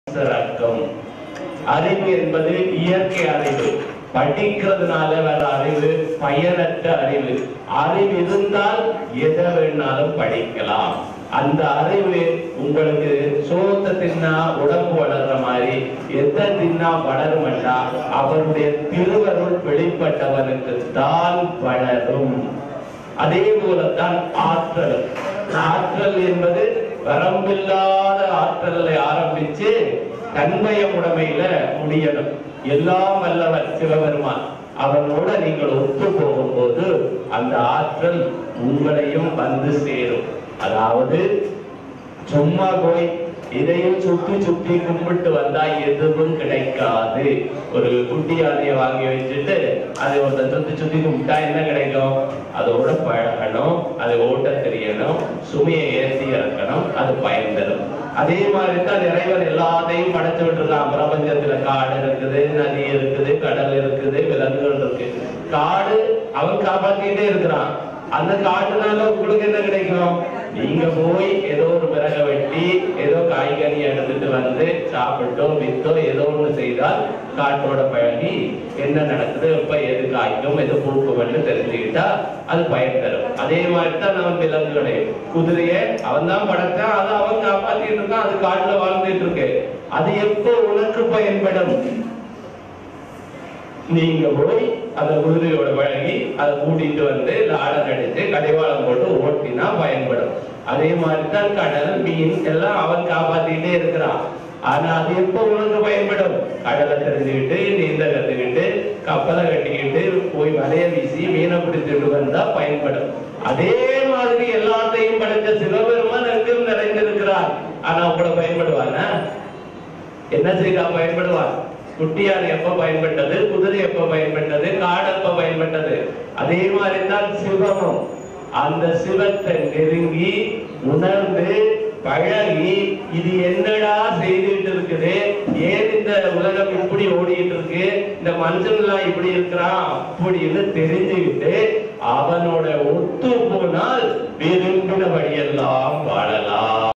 சிறக்கும் அறிவு என்பது இயற்கை அறிவு படிக்கிறதுனால வர அறிவு பயனற்ற அறிவு அறிவு இருந்தால் எதை வேணாலும் படிக்கலாம் அந்த அறிவு உங்களுக்கு சோத்தை தின்னா உடம்பு வளர்ற மாதிரி எதை தின்னா வளருமெண்டா அவருடைய திருவருள் வெளிப்பட்டவனுக்கு தான் வளரும் அதே போலத்தான் ஆற்றல் ஆற்றல் என்பது வரம்பில்லாத ஆற்றலை ஆரம்பிச்சு தன்மய உடைமையில முடியணும் எல்லாம் வல்லவர் சிவபெருமான் அவனோட நீங்கள் ஒத்து போகும்போது அந்த ஆற்றல் உங்களையும் வந்து சேரும் அதாவது சும்மா போய் இதையும் சுத்தி சுத்தி கும்பிட்டு வந்தா எதுவும் கிடைக்காது ஒரு குட்டி யானையை வாங்கி வச்சுட்டு அதை ஒருத்தன் சுத்தி சுத்தி கும்பிட்டா என்ன கிடைக்கும் அதோட பழகணும் அதை ஓட்ட தெரியணும் சுமையை ஏற்றி இறக்கணும் அது பயன் தரும் அதே மாதிரி தான் இறைவன் எல்லாத்தையும் படைச்சு விட்டுருக்கான் பிரபஞ்சத்துல காடு இருக்குது நதி இருக்குது கடல் இருக்குது விலங்குகள் இருக்கு காடு அவன் காப்பாத்திட்டே இருக்கிறான் அந்த காட்டுனால உங்களுக்கு என்ன கிடைக்கும் நீங்க போய் ஏதோ ஒரு விறக வெட்டி ஏதோ காய்கறி எடுத்துட்டு வந்து சாப்பிட்டோ வித்தோ ஏதோ ஒண்ணு செய்தால் காட்டோட பழகி என்ன நடக்குது எப்ப எது காய்க்கும் எது பூக்கும்னு தெரிஞ்சுக்கிட்டா அது பயன் தரும் அதே மாதிரி தான் நம்ம விலங்குகளே குதிரைய அவன் தான் படைச்சான் அதை அவன் காப்பாத்திட்டு இருக்கான் அது காட்டுல வாழ்ந்துட்டு இருக்கு அது எப்போ உனக்கு பயன்படும் நீங்க போய் அந்த குதிரையோட பழகி அதை கூட்டிட்டு வந்து லாடம் அடிச்சு கடைவாளம் போட்டு ஓட்டினா பயன்படும் அதே மாதிரி தான் கடல் மீன் எல்லாம் அவன் காப்பாத்திட்டே இருக்கிறான் ஆனா அது எப்போ உனக்கு பயன்படும் கடலை தெரிஞ்சுக்கிட்டு நீந்த கத்துக்கிட்டு கப்பலை கட்டிக்கிட்டு போய் வலைய வீசி மீனை பிடிச்சிட்டு வந்தா பயன்படும் அதே மாதிரி எல்லாத்தையும் படைச்ச சிவபெருமான் எங்கும் நிறைந்திருக்கிறார் ஆனா கூட பயன்படுவானா என்ன செய்தா பயன்படுவான் குட்டியான் எப்ப பயன்பட்டது குதிரை எப்ப பயன்பட்டது காடு எப்ப பயன்பட்டது அதே மாதிரி தான் சிவமும் அந்த சிவத்தை நெருங்கி உணர்ந்து பழகி இது என்னடா செய்துட்டு இருக்குது ஏன் இந்த உலகம் இப்படி ஓடிட்டு இருக்கு இந்த மனுஷன் எல்லாம் இப்படி இருக்கிறான் அப்படின்னு தெரிஞ்சுக்கிட்டு அவனோட ஒத்து போனால் விரும்பின வழியெல்லாம் வாழலாம்